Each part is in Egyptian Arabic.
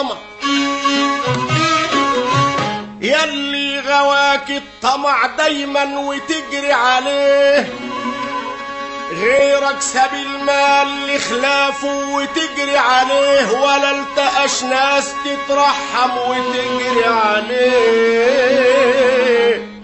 الطمع يلي غواك الطمع دايما وتجري عليه غيرك ساب المال لخلافه وتجري عليه ولا التقاش ناس تترحم وتجري عليه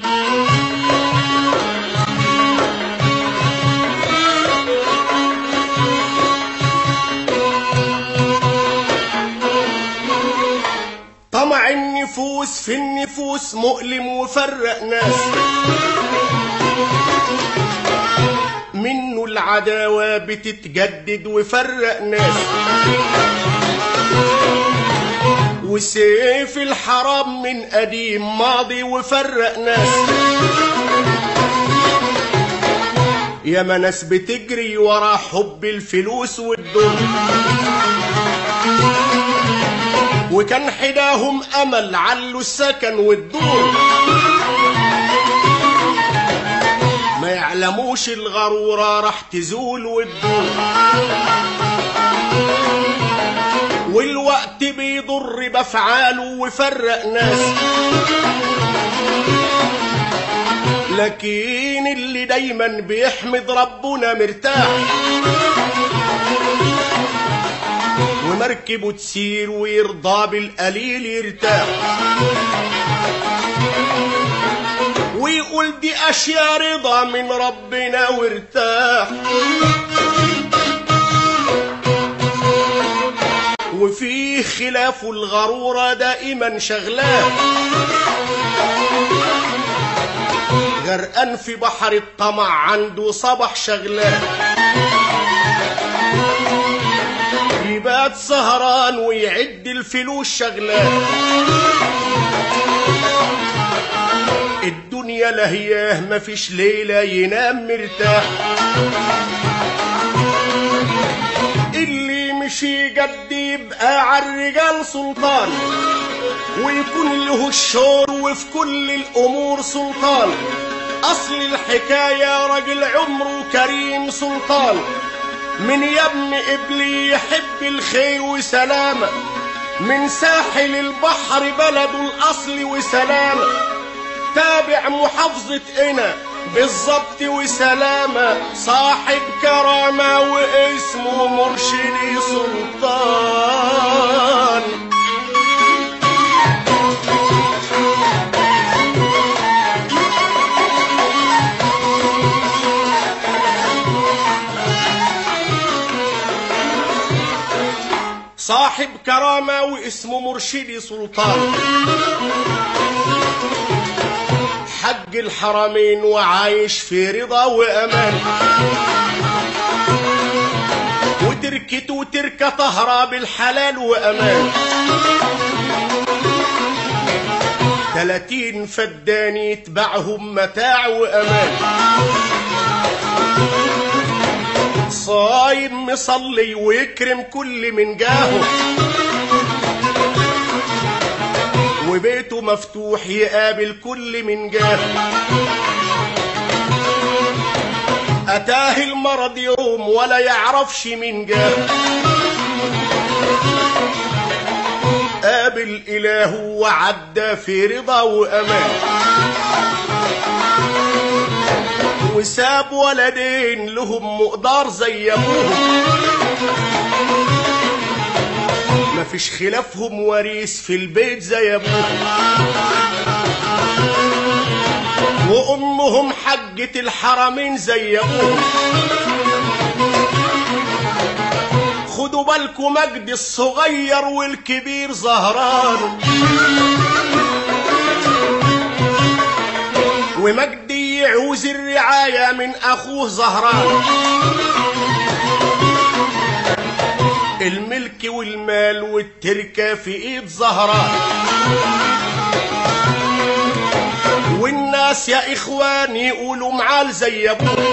طمع النفوس في النفوس مؤلم وفرق ناس منه العداوة بتتجدد وفرق ناس وسيف الحرام من قديم ماضي وفرق ناس ياما ناس بتجري ورا حب الفلوس والدنيا وكان حداهم امل علوا السكن والدور ما يعلموش الغرورة راح تزول وتدور والوقت بيضر بافعاله وفرق ناس لكن اللي دايما بيحمد ربنا مرتاح ومركبه تسير ويرضى بالقليل يرتاح ويقول دي اشياء رضا من ربنا وارتاح وفيه خلاف الغرورة دائما شغلاه غرقان في بحر الطمع عنده صبح شغلاه يبات سهران ويعد الفلوس شغلاه الدنيا لهياه مفيش ليلة ينام مرتاح اللي مشي جد يبقى عالرجال سلطان ويكون له الشور وفي كل الأمور سلطان أصل الحكاية راجل عمره كريم سلطان من يا ابن قبلي يحب الخير وسلامة من ساحل البحر بلده الأصل وسلامة تابع محافظة قنا بالظبط وسلامة صاحب كرامة واسمه مرشدي سلطان صاحب كرامة واسمه مرشدي سلطان حج الحرمين وعايش في رضا وأمان وتركته وتركة طهرة بالحلال وأمان تلاتين فدان يتبعهم متاع وأمان صايم مصلي ويكرم كل من جاهه وبيته مفتوح يقابل كل من جاه أتاه المرض يوم ولا يعرفش من جاه قابل إله وعدى في رضا وأمان وساب ولدين لهم مقدار زي أبوهم مفيش خلافهم وريث في البيت زي ابوهم وامهم حجة الحرمين زي ابوهم خدوا بالكم مجد الصغير والكبير زهران ومجدي يعوز الرعاية من أخوه زهران الملك والمال والتركة في ايد زهران والناس يا اخوان يقولوا معال زي ابوه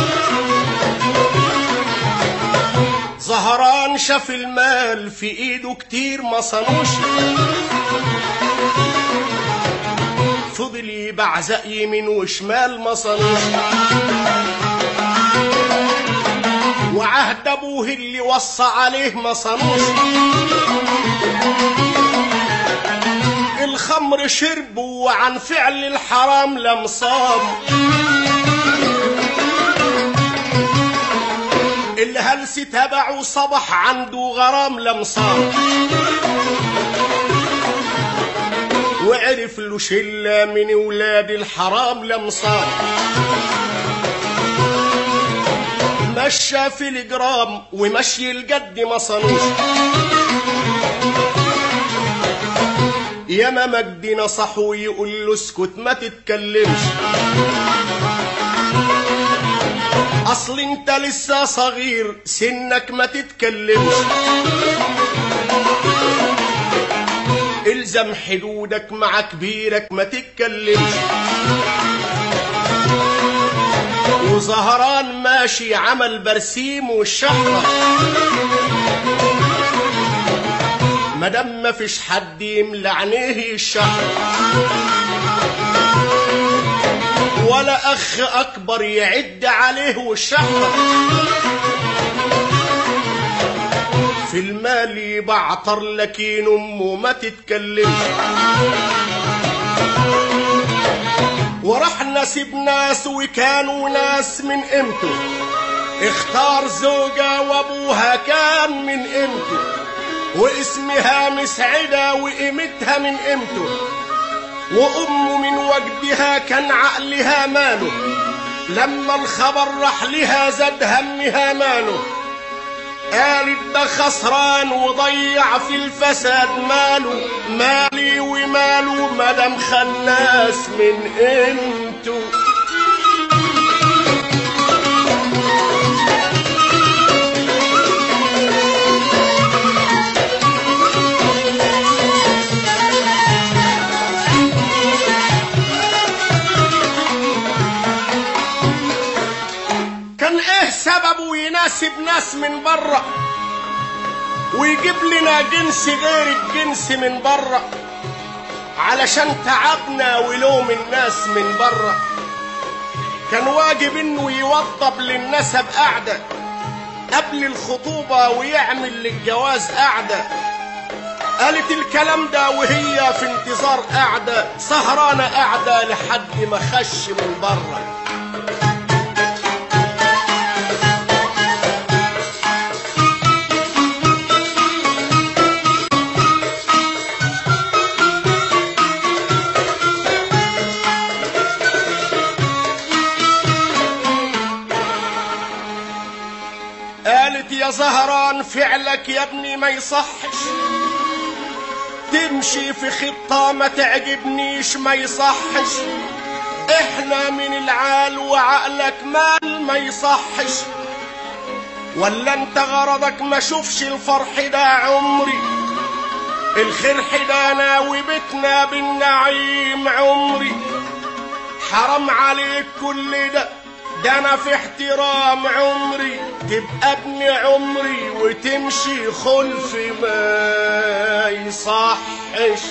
زهران شاف المال في ايده كتير ما صنوش فضل يبعزق يمين وشمال ما صنوش وعهد ابوه اللي وصى عليه ما صنوش الخمر شرب وعن فعل الحرام لم صام الهلس تبعه صبح عنده غرام لم صام وعرف له شلة من ولاد الحرام لم صام مشى في الجرام ومشي الجد ما صنوش ياما مجدي نصحه ويقول له اسكت ما تتكلمش اصل انت لسه صغير سنك ما تتكلمش الزم حدودك مع كبيرك ما تتكلمش وزهران ماشي عمل برسيم والشحرة مادام ما فيش حد يملى عينيه الشحرة ولا اخ اكبر يعد عليه والشحرة في المال يبعطر لكن امه ما تتكلمش وراح نسيب ناس وكانوا ناس من قيمته اختار زوجة وابوها كان من قيمته واسمها مسعدة وقيمتها من قيمته وامه من وجدها كان عقلها ماله لما الخبر راح لها زاد همها ماله قالت ده خسران وضيع في الفساد ماله مالي وماله مدام خلاص من قيمته كان ايه سببه يناسب ناس من بره ويجيب لنا جنس غير الجنس من بره علشان تعبنا ولوم الناس من بره كان واجب انه يوضب للنسب قعده قبل الخطوبه ويعمل للجواز قعده قالت الكلام ده وهي في انتظار قعده سهرانه قاعده لحد ما خش من بره قالت يا زهران فعلك يا ابني ما يصحش تمشي في خطة ما تعجبنيش ما يصحش احنا من العال وعقلك مال ما يصحش ولا انت غرضك ما شوفش الفرح ده عمري الخير حدانا وبيتنا بالنعيم عمري حرام عليك كل ده ده انا في احترام عمري تبقى ابن عمري وتمشي خلف ما يصحش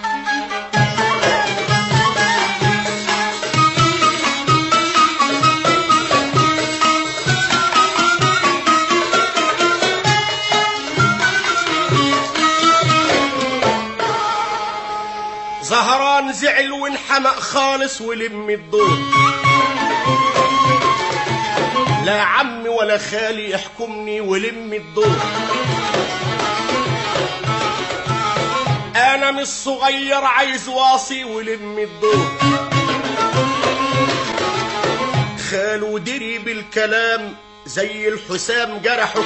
زهران زعل وانحمق خالص ولم الدور لا عمي ولا خالي يحكمني ولم الدور انا مش صغير عايز واصي ولم الدور خاله دري بالكلام زي الحسام جرحه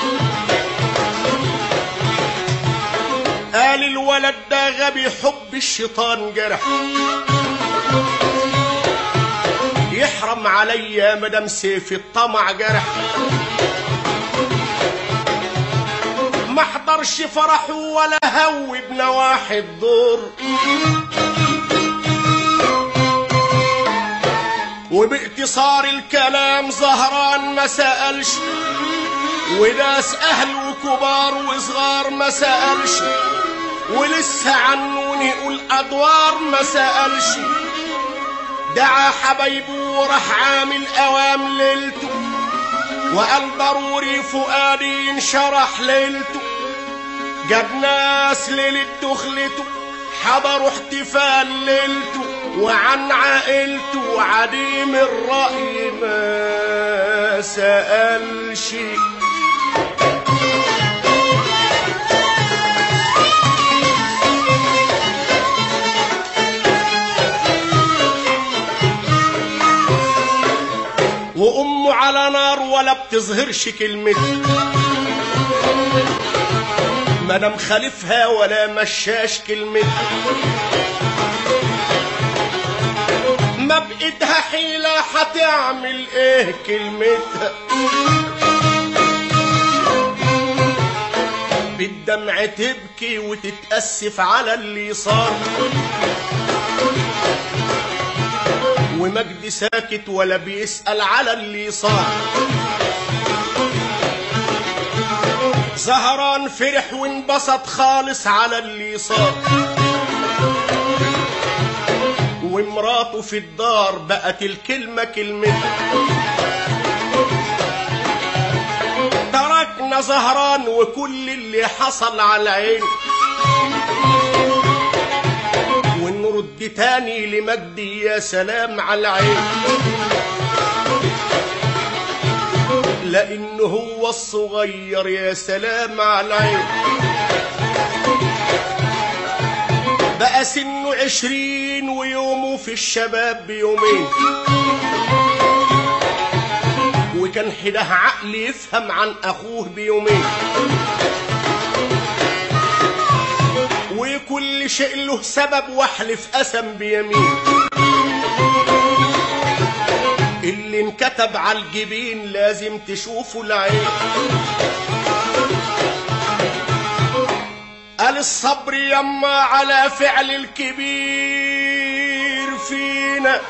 قال الولد ده غبي حب الشيطان جرحه يحرم عليا مدام سيف الطمع جرح ما احضرش فرحه ولا هو بنواحي الدور وباقتصار الكلام زهران ما سألش وناس أهل وكبار وصغار ما سألش ولسه عنون يقول أدوار ما سألش دعا حبايبه وراح عامل أوام ليلته وقال ضروري فؤادي ينشرح ليلته جاب ناس ليلة دخلته حضروا احتفال ليلته وعن عائلته وعديم الرأي ما سأل شيء وأمه على نار ولا بتظهرش كلمته ما انا مخالفها ولا مشاش كلمتها ما بايدها حيلة هتعمل ايه كلمتها بالدمع تبكي وتتأسف على اللي صار ومجدي ساكت ولا بيسأل على اللي صار زهران فرح وانبسط خالص على اللي صار ومراته في الدار بقت الكلمة كلمته تركنا زهران وكل اللي حصل على العين ونرد تاني لمجدي يا سلام على العين لانه هو الصغير يا سلام على العين بقى سنه عشرين ويومه في الشباب بيومين وكان حده عقل يفهم عن اخوه بيومين وكل شيء له سبب واحلف قسم بيمين اللي انكتب على الجبين لازم تشوفه العين قال الصبر يما على فعل الكبير فينا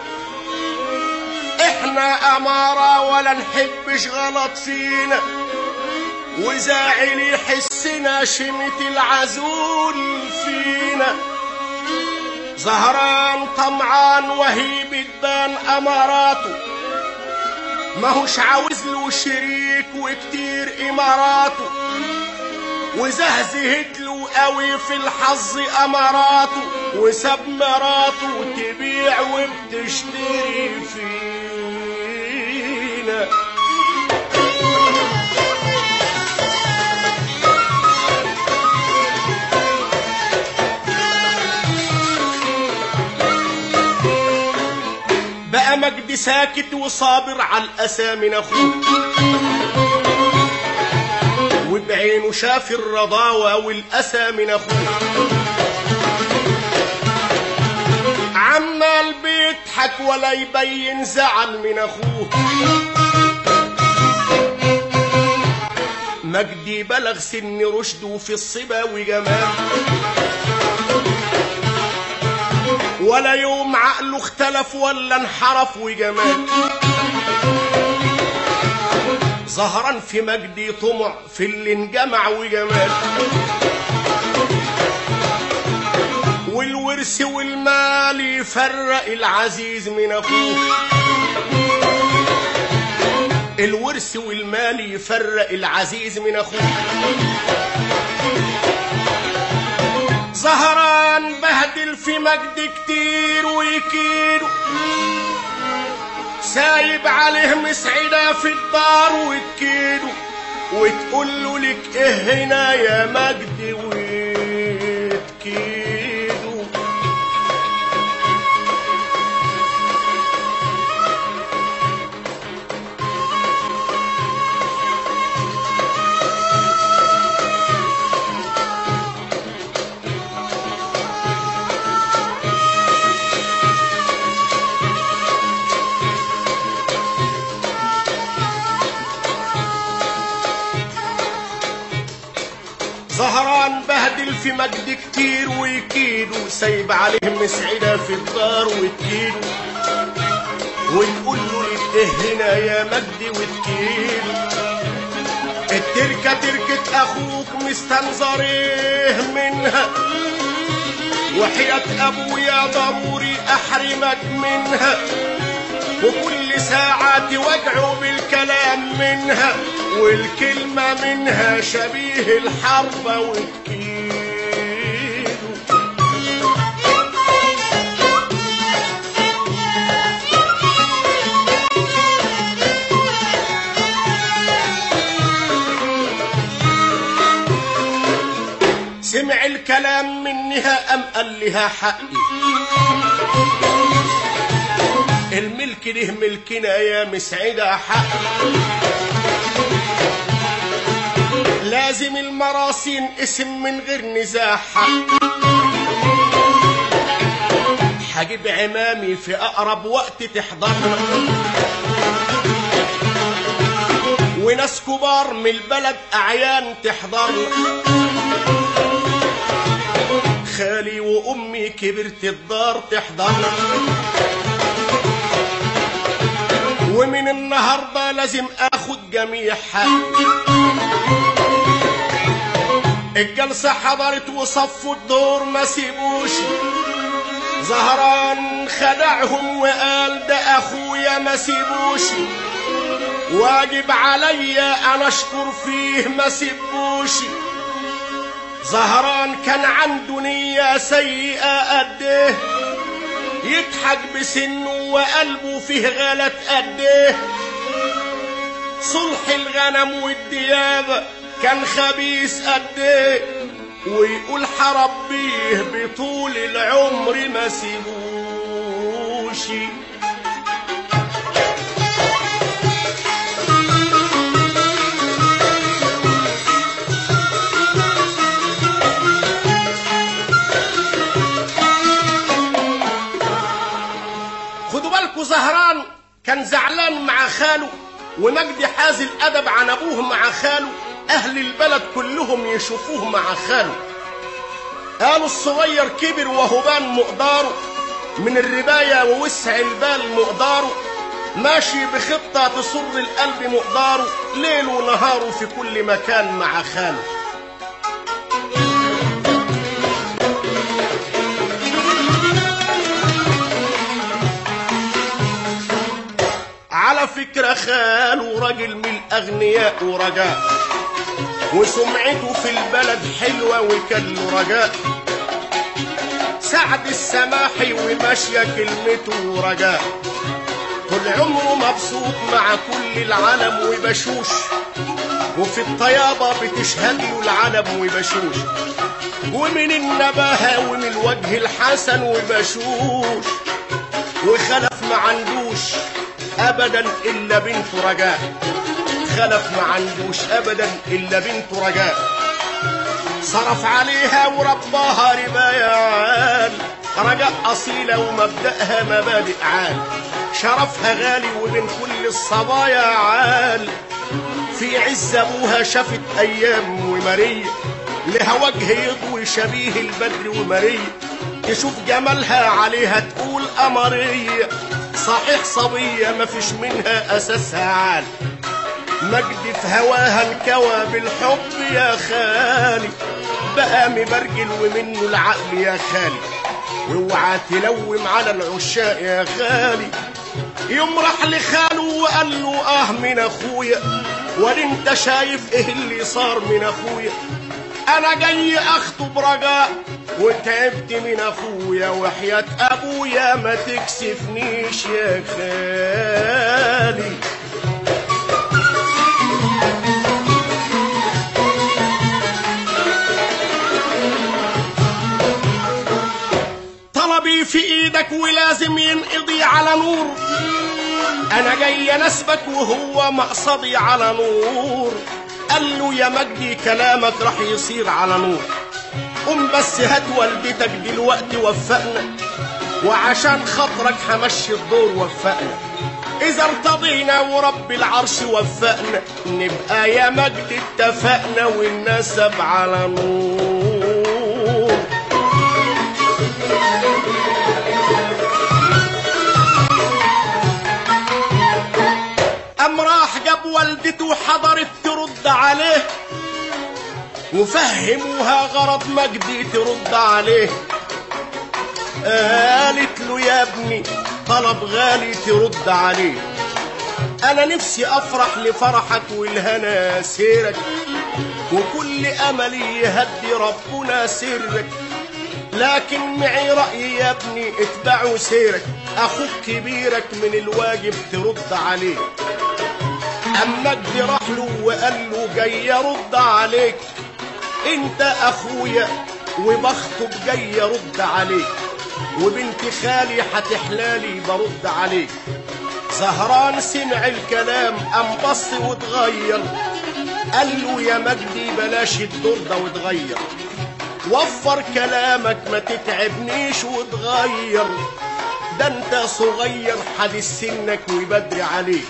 احنا امارة ولا نحبش غلط فينا وزاعل يحسنا شمة العزول فينا زهران طمعان وهيب تبان اماراته ما هوش عاوز له شريك وكتير اماراته وزهزهت له قوي في الحظ اماراته وساب مراته تبيع وبتشتري فينا بقى مجدي ساكت وصابر على الأسى من أخوه وبعينه شاف الرضاوة والأسى من أخوه عمال بيضحك ولا يبين زعل من أخوه مجدي بلغ سن رشده في الصبا وجمال ولا يوم عقله اختلف ولا انحرف وجمال ظهرا في مجدي طمع في اللي انجمع وجمال والورث والمال يفرق العزيز من اخوه الورث والمال يفرق العزيز من اخوه زهران بهدل في مجد كتير ويكير سايب عليه مسعدة في الدار وتكيده وتقول له لك ايه هنا يا مجد وتكيده زهران بهدل في مجد كتير ويكيده سايب عليه مسعدة في الدار وتكيده وتقول له لك ايه هنا يا مجدي وتكيده التركة تركة اخوك مستنظر ايه منها وحياة ابويا ضروري احرمك منها وكل ساعة توجعوا بالكلام منها والكلمة منها شبيه الحرب وتكيده الكلام منها أم قال لها حقي الملك ده ملكنا يا مسعدة حقي لازم المراسين اسم من غير نزاع حق هجيب عمامي في أقرب وقت تحضرنا وناس كبار من البلد أعيان تحضرنا خالي وأمي كبرت الدار تحضرنا ومن النهاردة لازم أخد جميع حق الجلسة حضرت وصفوا الدور ما سيبوش زهران خدعهم وقال ده اخويا ما سيبوش واجب عليا انا اشكر فيه ما سيبوش زهران كان عنده نية سيئة قده يضحك بسنه وقلبه فيه غلط قده صلح الغنم والديابة كان خبيث قده ويقول حربيه بطول العمر ما سيبوش خدوا بالكوا زهران كان زعلان مع خاله ومجدي حاز الادب عن ابوه مع خاله اهل البلد كلهم يشوفوه مع خاله قالوا الصغير كبر وهبان مقداره من الرباية ووسع البال مقداره ماشي بخطة تسر القلب مقداره ليل ونهاره في كل مكان مع خاله على فكرة خاله راجل من الأغنياء ورجاء وسمعته في البلد حلوة وكان له رجاء سعد السماحي وماشية كلمته ورجاء طول عمره مبسوط مع كل العالم وبشوش وفي الطيابة بتشهد له العالم وبشوش ومن النباهة ومن الوجه الحسن وبشوش وخلف ما عندوش أبدا إلا بنته رجاء خلف ما عندوش ابدا الا بنت رجاء صرف عليها ورباها رباية عال رجاء اصيلة ومبدأها مبادئ عال شرفها غالي وبين كل الصبايا عال في عز ابوها شافت ايام ومرية لها وجه يضوي شبيه البدر ومرية تشوف جمالها عليها تقول قمرية صحيح صبية مفيش منها اساسها عال مجد في هواها انكوى بالحب يا خالي بقى مبرجل ومنه العقل يا خالي واوعى تلوم على العشاق يا خالي يوم راح لخاله وقال له اه من اخويا ولا انت شايف ايه اللي صار من اخويا انا جاي اخطب رجاء وتعبت من اخويا وحياة ابويا ما تكسفنيش يا خالي طلبي في ايدك ولازم ينقضي على نور انا جاي نسبك وهو مقصدي على نور قال له يا مجدي كلامك راح يصير على نور قوم بس هات والدتك دلوقتي وفقنا وعشان خاطرك همشي الدور وفقنا اذا ارتضينا ورب العرش وفقنا نبقى يا مجد اتفقنا والنسب على نور قام راح جاب والدته وحضرت ترد عليه وفهموها غرض مجدي ترد عليه قالت له يا ابني طلب غالي ترد عليه انا نفسي افرح لفرحك والهنا سيرك وكل املي يهدي ربنا سرك لكن معي رأي يا ابني اتبعوا سيرك اخوك كبيرك من الواجب ترد عليه اما مجدي راح له وقال له جاي ارد عليك انت اخويا وبخطب جاي ارد عليك وبنت خالي هتحلالي برد عليك زهران سمع الكلام قام بص واتغير قال له يا مجدي بلاش الدور ده واتغير وفر كلامك ما تتعبنيش وتغير ده انت صغير حديث سنك وبدري عليك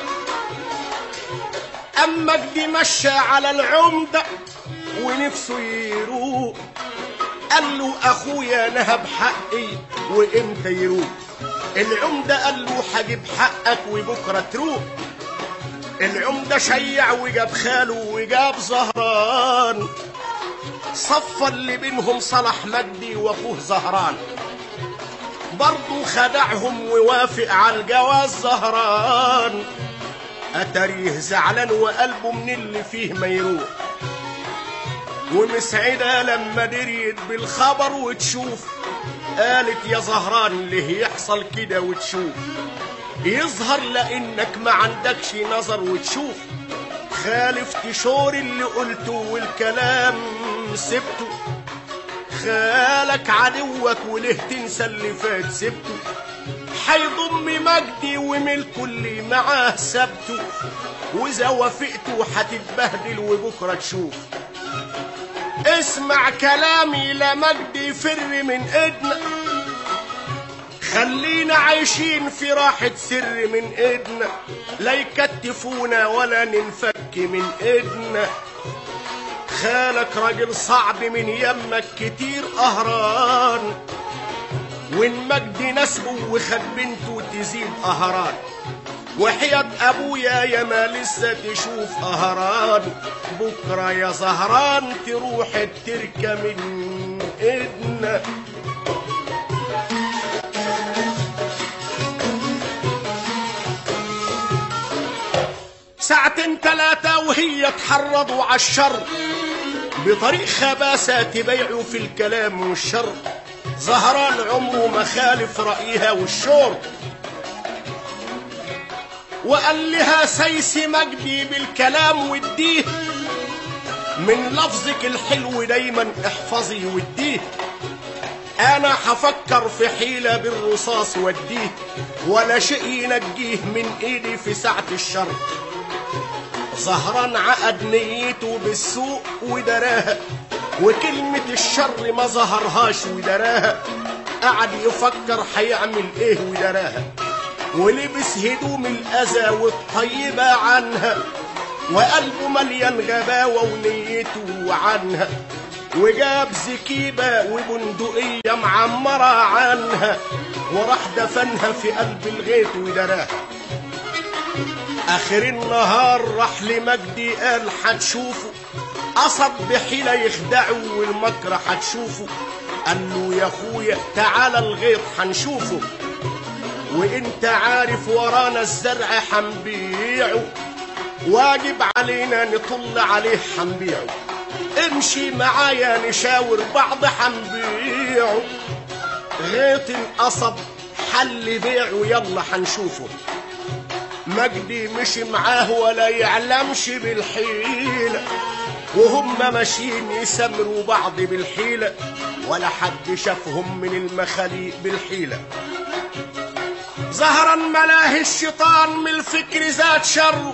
اما جدي مشى على العمدة ونفسه يروق قال له اخويا نهب حقي وامتى يروق العمدة قال له هجيب حقك وبكرة تروق العمدة شيع وجاب خاله وجاب زهران صفى اللي بينهم صلاح مجدي واخوه زهران برضه خدعهم ووافق على الجواز زهران اتريه زعلان وقلبه من اللي فيه ما يروح ومسعدة لما دريت بالخبر وتشوف قالت يا زهران ليه يحصل كده وتشوف يظهر لانك ما عندكش نظر وتشوف خالفت شور اللي قلته والكلام سبته خالك عدوك وليه تنسى اللي فات سبته حيضم مجدي وملكه اللي معاه سبته واذا وافقته هتتبهدل وبكره تشوف اسمع كلامي لا مجدي فر من ايدنا خلينا عايشين في راحة سر من ايدنا لا يكتفونا ولا ننفك من ايدنا خالك راجل صعب من يمك كتير قهران وان مجد نسبه وخد بنته تزيد قهران وحياة ابويا يا ما لسه تشوف قهران بكره يا زهران تروح التركه من ايدنا ساعتين ثلاثة وهي تحرضوا على الشر بطريق خباثة تبيعوا في الكلام والشر زهران عمره ما خالف رأيها والشور وقال لها سيسي مجدي بالكلام وديه من لفظك الحلو دايما احفظي وديه انا هفكر في حيلة بالرصاص وديه ولا شيء ينجيه من ايدي في ساعة الشر زهران عقد نيته بالسوق ودراها وكلمة الشر ما ظهرهاش ودراها قعد يفكر هيعمل ايه ودراها ولبس هدوم الأذى والطيبة عنها وقلبه مليان غباوة ونيته عنها وجاب زكيبة وبندقية معمرة عنها وراح دفنها في قلب الغيط ودراها آخر النهار راح لمجدي قال هتشوفه قصد بحيلة يخدعه والمكر هتشوفه قال له يا اخويا تعالى الغيط هنشوفه وانت عارف ورانا الزرع حنبيعه واجب علينا نطل عليه حنبيعه امشي معايا نشاور بعض حنبيعه غيط القصب حل بيعه يلا حنشوفه مجدي مشي معاه ولا يعلمش بالحيلة وهم ماشيين يسمروا بعض بالحيلة ولا حد شافهم من المخاليق بالحيلة ظهرا ملاهي الشيطان من الفكر ذات شر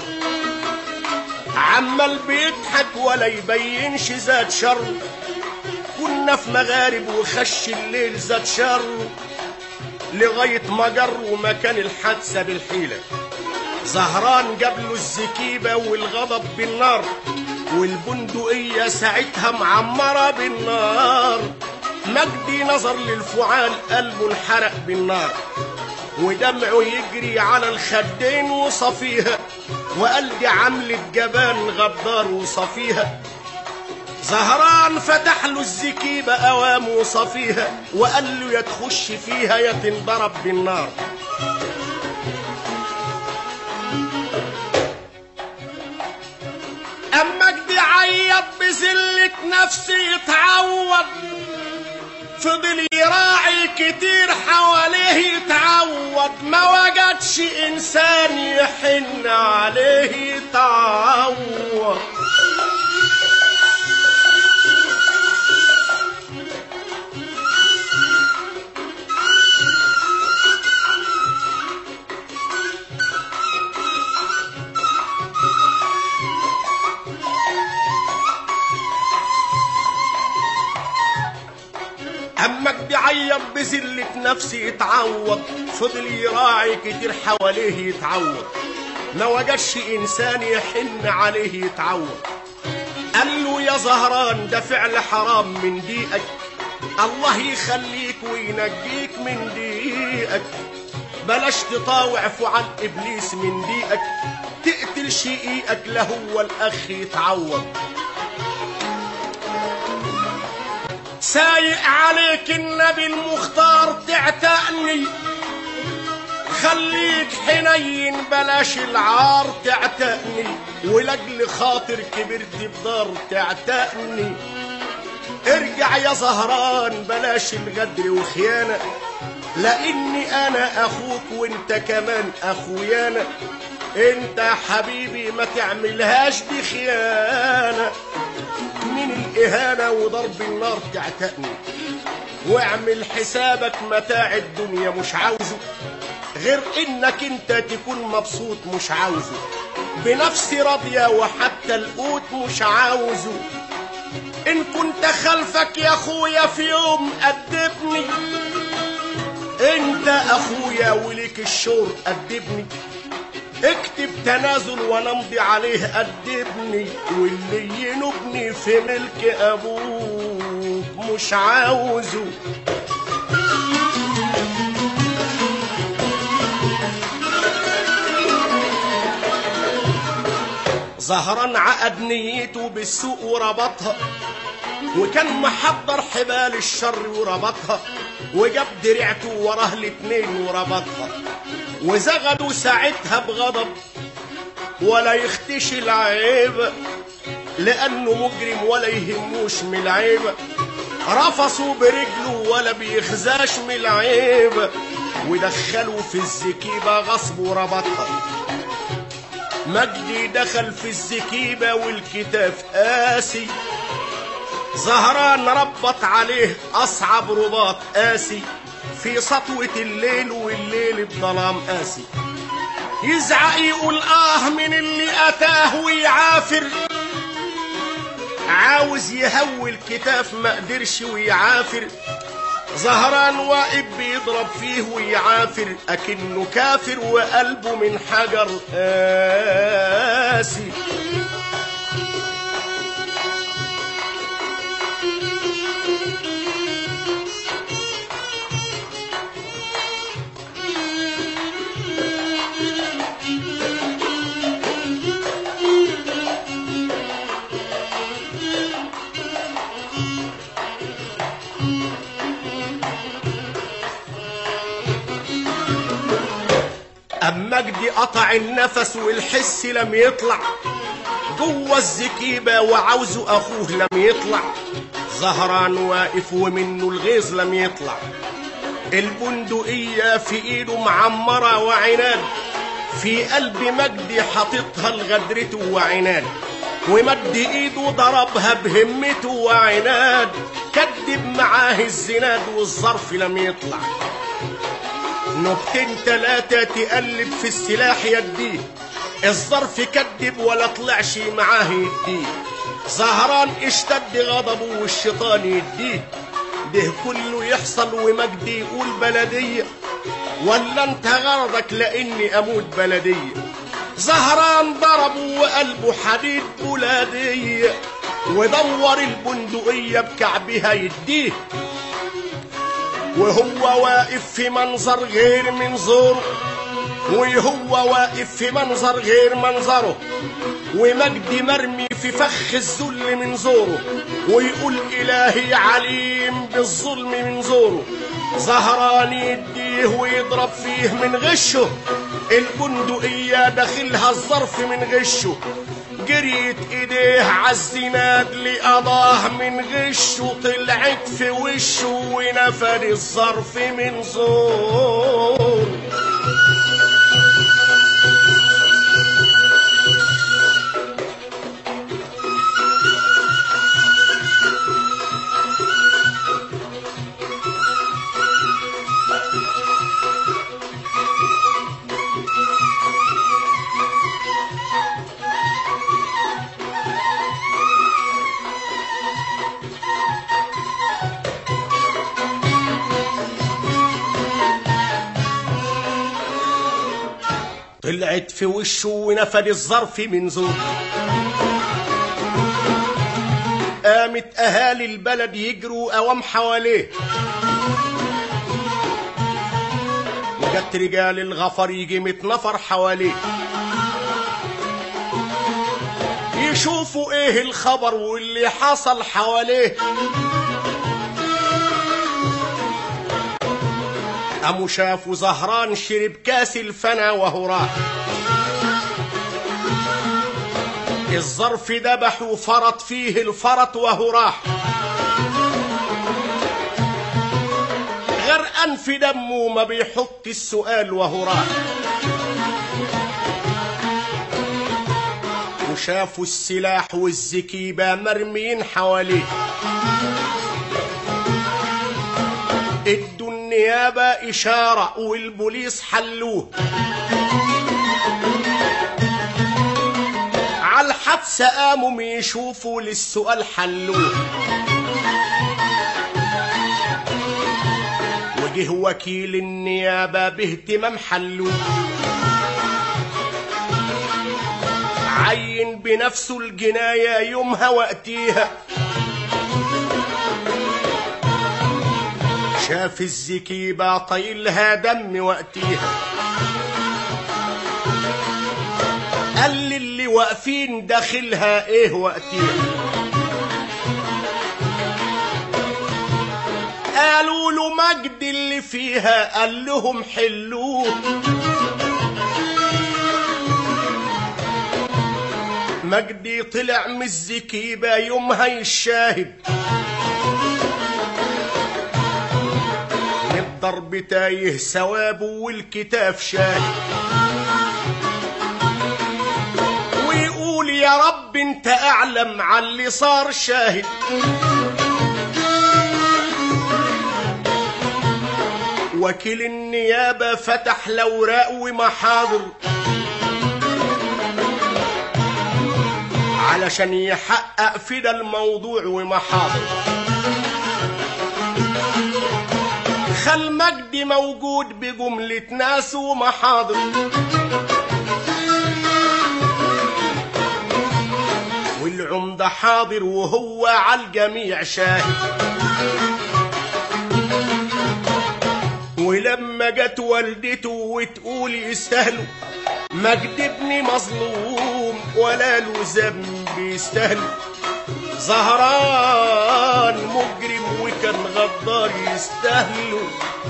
عمال بيضحك ولا يبينش ذات شر كنا في مغارب وخش الليل ذات شر لغاية ما جروا مكان الحادثة بالحيلة زهران جاب له الزكيبة والغضب بالنار والبندقية ساعتها معمرة بالنار مجدي نظر للفعال قلبه انحرق بالنار ودمعه يجري على الخدين وصفيها وقال دي عملة جبان غدار وصفيها زهران فتح له الزكيبة أوام وصفيها وقال له يا تخش فيها يا تنضرب بالنار أما جدي عيط بذلة نفسي يتعوض فضل يراعي كتير حواليه يتعوض ما وجدش إنسان يحن عليه يتعوض يعيط بذلة نفسي يتعوض فضل يراعي كتير حواليه يتعوض ما وجدش انسان يحن عليه يتعوض قال له يا زهران ده فعل حرام من ديقك الله يخليك وينجيك من ديقك بلاش تطاوع عن ابليس من ديقك تقتل شقيقك لهو الاخ يتعوض سايق عليك النبي المختار تعتقني خليك حنين بلاش العار تعتقني ولاجل خاطر كبرت بدار تعتقني ارجع يا زهران بلاش الغدر وخيانة لاني انا اخوك وانت كمان اخويانا انت حبيبي ما تعملهاش بخيانة من الاهانة وضرب النار تعتقني واعمل حسابك متاع الدنيا مش عاوزه غير انك انت تكون مبسوط مش عاوزه بنفسي راضية وحتى القوت مش عاوزه ان كنت خلفك يا اخويا في يوم أدبني انت اخويا وليك الشور أدبني اكتب تنازل وانا امضي عليه أدبني واللي ينبني في ملك ابوك مش عاوزه زهران عقد نيته بالسوق وربطها وكان محضر حبال الشر وربطها وجاب درعته وراه الاتنين وربطها وزغدوا ساعتها بغضب ولا يختشي العيب لانه مجرم ولا يهموش من العيب رفصوا برجله ولا بيخزاش من العيب ودخلوا في الزكيبة غصب وربطها مجدي دخل في الزكيبة والكتاف قاسي زهران ربط عليه أصعب رباط قاسي في سطوة الليل والليل بظلام قاسي يزعق يقول آه من اللي أتاه ويعافر عاوز يهوي الكتاف ما قدرش ويعافر زهران واقف بيضرب فيه ويعافر أكنه كافر وقلبه من حجر قاسي أما مجدي قطع النفس والحس لم يطلع جوه الزكيبة وعاوزه أخوه لم يطلع زهران واقف ومنه الغيظ لم يطلع البندقية في ايده معمرة وعناد في قلب مجدي حاططها لغدرته وعناد ومد ايده ضربها بهمته وعناد كدب معاه الزناد والظرف لم يطلع نقطتين تلاتة تقلب في السلاح يديه الظرف كدب ولا طلعش معاه يديه زهران اشتد غضبه والشيطان يديه ده كله يحصل ومجدي يقول بلدية ولا انت غرضك لاني اموت بلدية زهران ضربه وقلبه حديد بلادية ودور البندقية بكعبها يديه وهو واقف في منظر غير منظره وهو واقف في منظر غير منظره ومجدي مرمي في فخ الذل من زوره ويقول إلهي عليم بالظلم من زوره زهران يديه ويضرب فيه من غشه البندقية داخلها الظرف من غشه جريت ايديه عالزناد لقضاه من غشه طلعت في وشه ونفد الظرف من زور طلعت في وشه ونفد الظرف من زور قامت اهالي البلد يجروا قوام حواليه وجت رجال الغفر يجي متنفر حواليه يشوفوا ايه الخبر واللي حصل حواليه قاموا شافوا زهران شرب كاس الفنا وهو راح الظرف دبح وفرط فيه الفرط وهو راح غرقان في دمه ما بيحط السؤال وهو راح وشافوا السلاح والزكيبة مرمين حواليه ادوا النيابة إشارة والبوليس حلوه على الحبس قاموا يشوفوا للسؤال حلوه وجه وكيل النيابة باهتمام حلوه عين بنفسه الجناية يومها وقتيها شاف الزكيبة طايلها دم وقتيها قال لي اللي واقفين داخلها ايه وقتيها قالوا له مجد اللي فيها قال لهم حلوه مجدي طلع من الزكيبة يومها يشاهد الضرب تايه ثوابه والكتاف شاهد ويقول يا رب انت اعلم على اللي صار شاهد وكيل النيابة فتح الأوراق ومحاضر علشان يحقق في ده الموضوع ومحاضر خل مجدي موجود بجملة ناس ومحاضر والعمدة حاضر وهو على الجميع شاهد ولما جت والدته وتقول يستاهلوا مجد ابني مظلوم ولا له ذنب يستاهلوا زهران مجرم وكان غدار يستاهلوا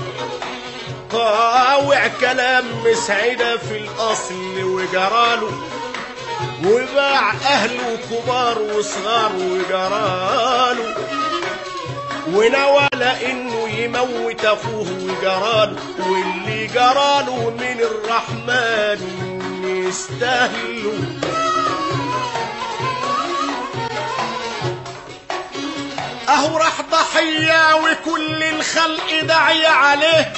طاوع كلام مسعدة في الأصل وجراله وباع أهله كبار وصغار وجراله ونوى لانه يموت اخوه وجراله واللي جراله من الرحمن يستاهلوا اهو راح ضحية وكل الخلق داعية عليه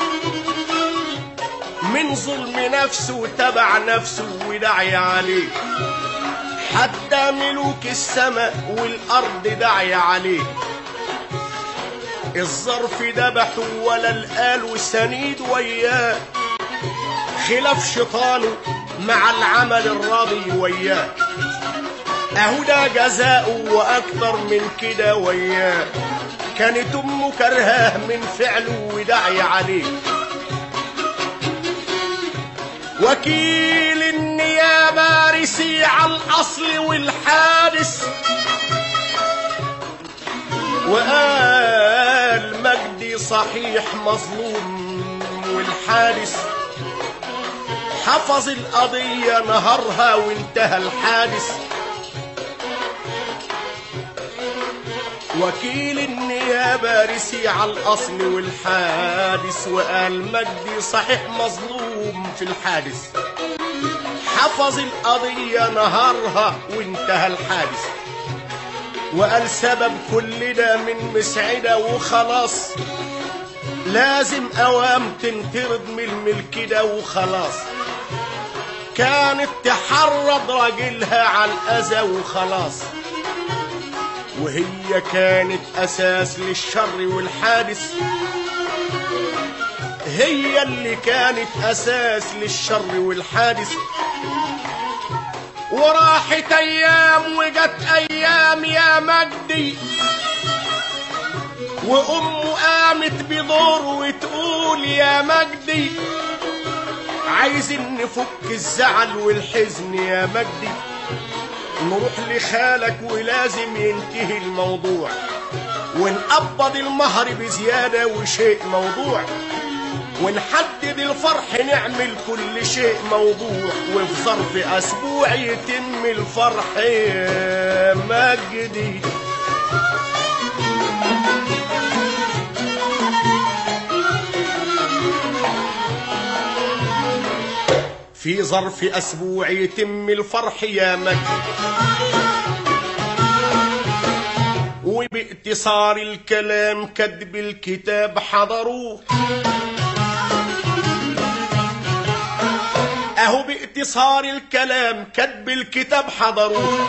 من ظلم نفسه وتبع نفسه وداعية عليه حتى ملوك السماء والارض داعية عليه الظرف ذبحه ولا الآل سنيد وياه خلاف شيطانه مع العمل الراضي وياه اهو ده جزاؤه واكتر من كده وياه كانت امه كرهاه من فعله وداعي عليه وكيل النيابة رسي على الأصل والحادث وقال مجدي صحيح مظلوم والحادث حفظ القضية نهارها وانتهى الحادث وكيل النيابة رسي على الأصل والحادث وقال مجدي صحيح مظلوم في الحادث حفظ القضية نهارها وانتهى الحادث وقال سبب كل ده من مسعدة وخلاص لازم أوام تنطرد من الملك ده وخلاص كانت تحرض راجلها على الأذى وخلاص وهي كانت أساس للشر والحادث هي اللي كانت أساس للشر والحادث وراحت أيام وجت أيام يا مجدي وأمه قامت بدور وتقول يا مجدي عايزين نفك الزعل والحزن يا مجدي نروح لخالك ولازم ينتهي الموضوع ونقبض المهر بزيادة وشيء موضوع ونحدد الفرح نعمل كل شيء موضوع وفي ظرف أسبوع يتم الفرح يا مجدي في ظرف أسبوع يتم الفرح يا مجدي وباقتصار الكلام كتب الكتاب حضروه اهو باقتصار الكلام كتب الكتاب حضروه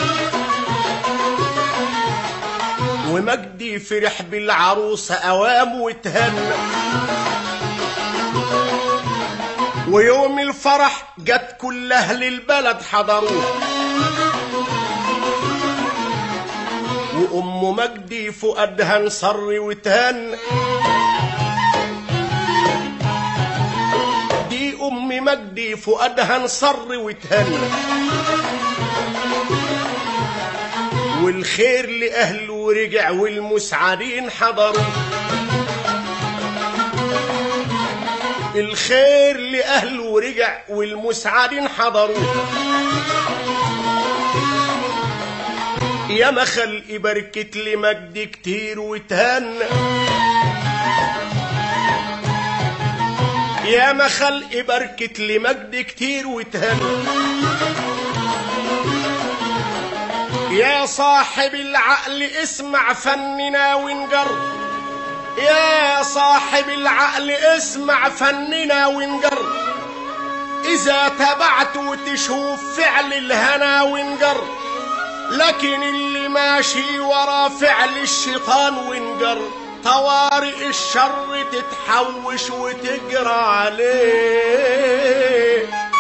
ومجدي فرح بالعروسة أوام وتهنى ويوم الفرح جت كل أهل البلد حضروه وأم مجدي فؤادها انصر وتهنى دي أم مجدي فؤادها انصر وتهنى والخير لأهله رجع والمسعدين حضروا الخير لأهله رجع والمسعدين حضروا يا ما خلقي بركت لي مجد كتير وتهنى يا ما خلقي بركت لي مجد كتير وتهنى يا صاحب العقل اسمع فننا ونجر يا صاحب العقل اسمع فننا ونجر إذا تبعت وتشوف فعل الهنا ونجر لكن اللي ماشي ورا فعل الشيطان ونجر طوارئ الشر تتحوش وتجرى عليه